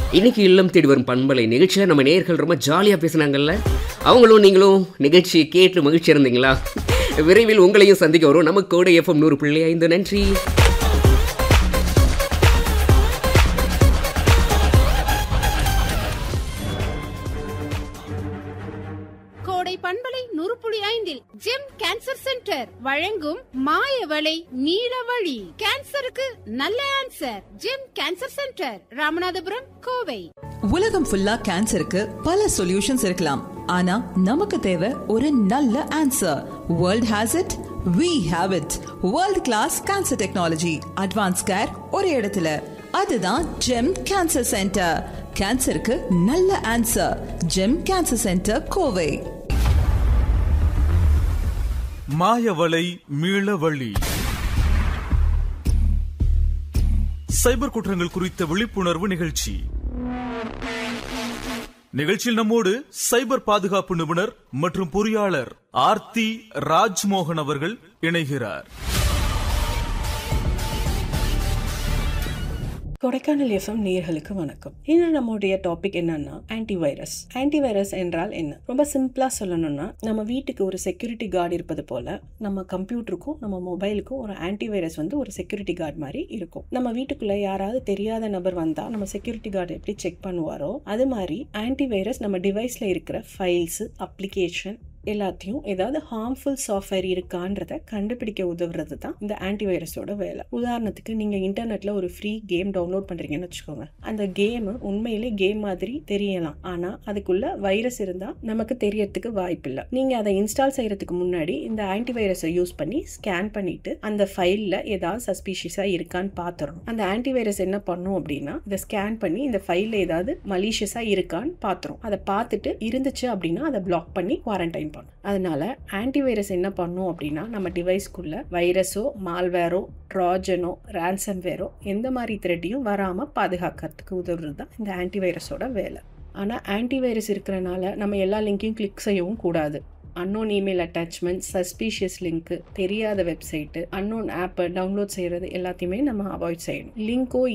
இன்னைக்கு இல்லம் தேடி வரும் பண்பலை நிகழ்ச்சியில் நம்ம நேர்கள் ரொம்ப ஜாலியாக பேசுனாங்கல்ல அவங்களும் நீங்களும் நிகழ்ச்சியை கேட்டு மகிழ்ச்சி இருந்தீங்களா விரைவில் உங்களையும் சந்திக்க வரும் நம்ம கோடை எஃப்எம் நூறு புள்ளி ஐந்து நன்றி கோடை பண்பலை நூறு புள்ளி ஐந்தில் ஜெம் கேன்சர் சென்டர் வழங்கும் மாயவளை நீல வழி கேன்சருக்கு நல்ல answer GEM cancer centre Ramanathapuram Kovai உலகம் ஃபுல்லா கேன்சருக்கு பல சொல்யூஷன்ஸ் இருக்கலாம் ஆனா நமக்கு தேவை ஒரு நல்ல answer world has it we have it world class cancer technology advance care ஒரு இடத்துல அதுதான் ஜெம் கேன்சர் சென்டர் கேன்சருக்கு நல்ல answer GEM cancer centre Kovai மாயவலை மீளவழி சைபர் குற்றங்கள் குறித்த விழிப்புணர்வு நிகழ்ச்சி நிகழ்ச்சியில் நம்மோடு சைபர் பாதுகாப்பு நிபுணர் மற்றும் பொறியாளர் ஆர்த்தி ராஜ்மோகன் அவர்கள் இணைகிறார் கொடைக்கானல் எஃப்எம் நேயர்களுக்கு வணக்கம் இன்னும் நம்மளுடைய டாபிக் என்னன்னா ஆன்டிவைரஸ் ஆன்டிவைரஸ் என்றால் என்ன ரொம்ப சிம்பிளா சொல்லணும்னா நம்ம வீட்டுக்கு ஒரு செக்யூரிட்டி கார்டு இருப்பது போல நம்ம கம்ப்யூட்டருக்கும் நம்ம மொபைலுக்கும் ஒரு ஆன்டிவைரஸ் வந்து ஒரு செக்யூரிட்டி கார்டு மாதிரி இருக்கும் நம்ம வீட்டுக்குள்ள யாராவது தெரியாத நபர் வந்தா நம்ம செக்யூரிட்டி கார்டு எப்படி செக் பண்ணுவாரோ அது மாதிரி ஆன்டிவைரஸ் நம்ம டிவைஸ்ல இருக்கிற ஃபைல்ஸ் அப்ளிகேஷன் எல்லாத்தையும் ஏதாவது ஹார்ம்ஃபுல் சாஃப்ட்வேர் இருக்கான்றத கண்டுபிடிக்க உதவுறது தான் இந்த ஆன்டிவைரஸோட வேலை உதாரணத்துக்கு நீங்க இன்டர்நெட்ல ஒரு ஃப்ரீ கேம் டவுன்லோட் பண்றீங்கன்னு வச்சுக்கோங்க அந்த கேம் உண்மையிலே கேம் மாதிரி தெரியலாம் ஆனா அதுக்குள்ள வைரஸ் இருந்தா நமக்கு தெரியறதுக்கு வாய்ப்பில்லை நீங்க அதை இன்ஸ்டால் செய்யறதுக்கு முன்னாடி இந்த ஆன்டிவைரஸை யூஸ் பண்ணி ஸ்கேன் பண்ணிட்டு அந்த ஃபைல்ல ஏதாவது சஸ்பீஷியஸா இருக்கான்னு பாத்துறோம் அந்த ஆன்டிவைரஸ் என்ன பண்ணும் அப்படின்னா இதை ஸ்கேன் பண்ணி இந்த ஃபைல்ல ஏதாவது மலீஷியஸா இருக்கான்னு பாத்துரும் அதை பார்த்துட்டு இருந்துச்சு அப்படின்னா அதை பிளாக் பண்ணி குவாரண்டைன் பண்ணும் அதனால ஆன்டிவைரஸ் என்ன பண்ணும் அப்படின்னா நம்ம டிவைஸ்க்குள்ள வைரஸோ மால்வேரோ ட்ராஜனோ ரான்சம்வேரோ எந்த மாதிரி த்ரெட்டையும் வராமல் பாதுகாக்கிறதுக்கு உதவுறது தான் இந்த ஆன்டிவைரஸோட வேலை ஆனால் ஆன்டிவைரஸ் இருக்கிறனால நம்ம எல்லா லிங்க்கையும் கிளிக் செய்யவும் கூடாது அன்னோன் இமெயில் அட்டாச்மெண்ட் சஸ்பீஷியஸ் லிங்க்கு தெரியாத வெப்சைட்டு அன்னோன் ஆப்பை டவுன்லோட் செய்கிறது எல்லாத்தையுமே நம்ம அவாய்ட் செய்யணும் லிங்க்கோ